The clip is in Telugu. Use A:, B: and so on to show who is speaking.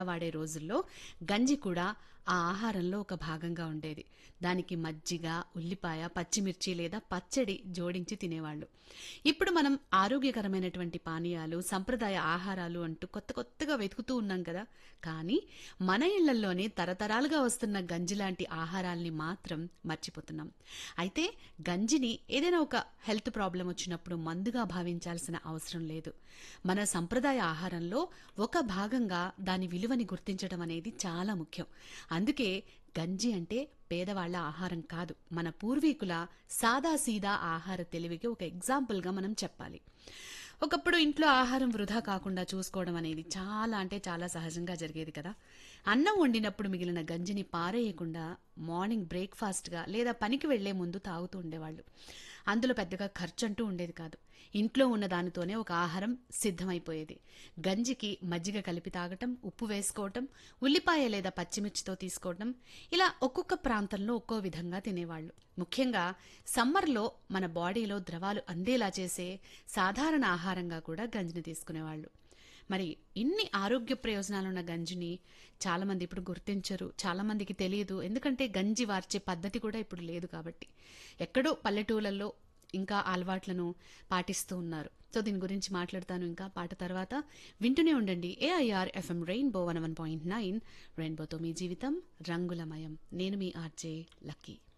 A: వాడే రోజుల్లో గంజి కూడా ఆ ఆహారంలో ఒక భాగంగా ఉండేది దానికి మజ్జిగ ఉల్లిపాయ పచ్చిమిర్చి లేదా పచ్చడి జోడించి తినేవాళ్ళు ఇప్పుడు మనం ఆరోగ్యకరమైనటువంటి పానీయాలు సంప్రదాయ ఆహారాలు అంటూ కొత్త కొత్తగా వెతుకుతూ ఉన్నాం కదా కానీ మన ఇళ్లల్లోనే తరతరాలుగా వస్తున్న గంజి లాంటి ఆహారాల్ని మాత్రం మర్చిపోతున్నాం అయితే గంజిని ఏదైనా ఒక హెల్త్ ప్రాబ్లం వచ్చినప్పుడు మందుగా భావించాల్సిన అవసరం లేదు మన సంప్రదాయ ఆహారంలో ఒక భాగంగా దాని విలువని గుర్తించడం అనేది చాలా ముఖ్యం అందుకే గంజి అంటే పేదవాళ్ల ఆహారం కాదు మన పూర్వీకుల సాదా సీదా ఆహార తెలివికి ఒక ఎగ్జాంపుల్గా మనం చెప్పాలి ఒకప్పుడు ఇంట్లో ఆహారం వృధా కాకుండా చూసుకోవడం అనేది చాలా అంటే చాలా సహజంగా జరిగేది కదా అన్నం వండినప్పుడు మిగిలిన గంజిని పారేయకుండా మార్నింగ్ బ్రేక్ఫాస్ట్గా లేదా పనికి వెళ్లే ముందు తాగుతూ ఉండేవాళ్ళు అందులో పెద్దగా ఖర్చు అంటూ ఉండేది కాదు ఇంట్లో ఉన్న దానితోనే ఒక ఆహారం సిద్ధమైపోయేది గంజికి మజ్జిగ కలిపి తాగటం ఉప్పు వేసుకోవటం ఉల్లిపాయ లేదా పచ్చిమిర్చితో తీసుకోవటం ఇలా ఒక్కొక్క ప్రాంతంలో ఒక్కో విధంగా తినేవాళ్ళు ముఖ్యంగా సమ్మర్లో మన బాడీలో ద్రవాలు అందేలా చేసే సాధారణ ఆహారంగా కూడా గంజిని తీసుకునేవాళ్ళు మరి ఇన్ని ఆరోగ్య ప్రయోజనాలున్న గంజిని చాలా మంది ఇప్పుడు గుర్తించరు చాలా మందికి తెలియదు ఎందుకంటే గంజి వార్చే పద్ధతి కూడా ఇప్పుడు లేదు కాబట్టి ఎక్కడో పల్లెటూళ్ళల్లో ఇంకా అలవాట్లను పాటిస్తూ ఉన్నారు సో దీని గురించి మాట్లాడతాను ఇంకా పాట తర్వాత వింటూనే ఉండండి AIR FM rainbow one one point nine రెయిన్బోతో మీ జీవితం రంగులమయం నేను మీ ఆర్జే లక్కీ